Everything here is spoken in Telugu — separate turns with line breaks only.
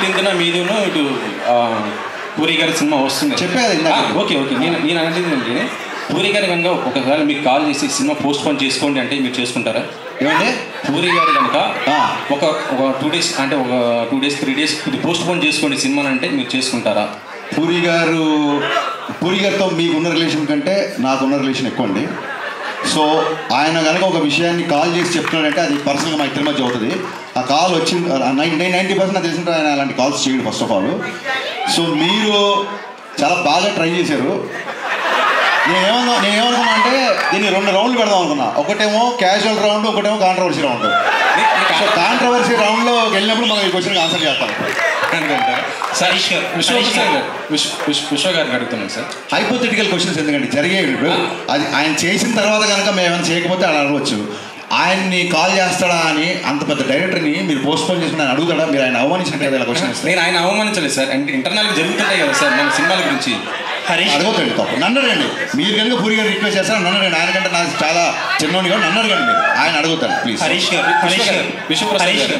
ఫిఫ్టీన్త్న మీదును ఇటు ఆ, పూరి గారి సినిమా వస్తుంది
చెప్పా కదా ఇందాక.
ఆ, ఓకే ఓకే నేను నేను అనేది ఏంటంటే పూరి గారు కనుక ఒకసారి మీకు కాల్ చేసి సినిమా పోస్ట్ పోన్ చేసుకోండి అంటే మీరు చేసుకుంటారా
ఏమండి
పూరి గారు కనుక
ఆ.
ఒక ఒక టూ డేస్ అంటే ఒక two days three days postpone చేసుకోండి సినిమా అంటే మీరు చేసుకుంటారా
పూరి గారు పూరి గారితో మీకున్న రిలేషన్ కంటే నాకున్న రిలేషన్ ఎక్కువ అండి సో ఆయన కనుక ఒక విషయాన్ని కాల్ చేసి చెప్తున్నాడంటే అది పర్సనల్గా మా ఇద్దరి మధ్య అవుతుంది ఆ కాల్ వచ్చి నైన్ నైంటీ పర్సెంట్ నాకు తెలిసిన ఆయన అలాంటి కాల్స్ చేయడు ఫస్ట్ ఆఫ్ ఆల్ సో మీరు చాలా బాగా ట్రై చేశారు నేను ఏమన్నా నేను ఏమనుకున్నా అంటే దీన్ని రెండు రౌండ్లు పెడదాం అనుకున్నా ఒకటేమో క్యాజువల్ రౌండ్ ఒకటేమో కాంట్రవర్సీ రౌండ్ సో కాంట్రవర్సీ రౌండ్లో వెళ్ళినప్పుడు మనం ఈ క్వశ్చన్కి ఆన్సర్ చేస్తాం
అనుకుంటారా సార్
హరీష్ గారు,
విశ్వ
హరీష్
ప్రసాద్ గారు విశ్వ విశ్వ- విశ్వ గారిని అడుగుతున్నాను సార్
హైపోథెటికల్ క్వశ్చన్స్ ఎందుకండి జరిగేవి ఇప్పుడు అది ఆయన చేసిన తర్వాత కనుక మేము ఏమైనా చేయకపోతే అలా అడగవచ్చు ఆయన్ని కాల్ చేస్తాడా అని అంత పెద్ద డైరెక్టర్ని మీరు పోస్ట్ పోన్ చేసుకుని ఆయన అడుగుతాడా మీరు ఆయన అవమానించినట్టు కదా ఇలా క్వశ్చన్ ఇస్తారు
నేను ఆయన అవమానించలేదు సార్ అంటే ఇంటర్నల్ జరుగుతుంటాయి కదా సార్ మన సినిమాల గురించి
హరీష్
అడగొద్దండి తప్పు నన్ను అడగండి మీరు కనుక పూరి గారు రిక్వెస్ట్ చేస్తారా నన్ను అడగండి ఆయన కంటే నాకు చాలా చిన్నోడిగా నన్ను అడగండి మీరు ఆయన అడుగుతాను ప్లీజ్
హరీష్ గారు
విశ్వ
హరీష్
గారు,
గారు
విశ్వప్రసాద్
హరీష్
గారు.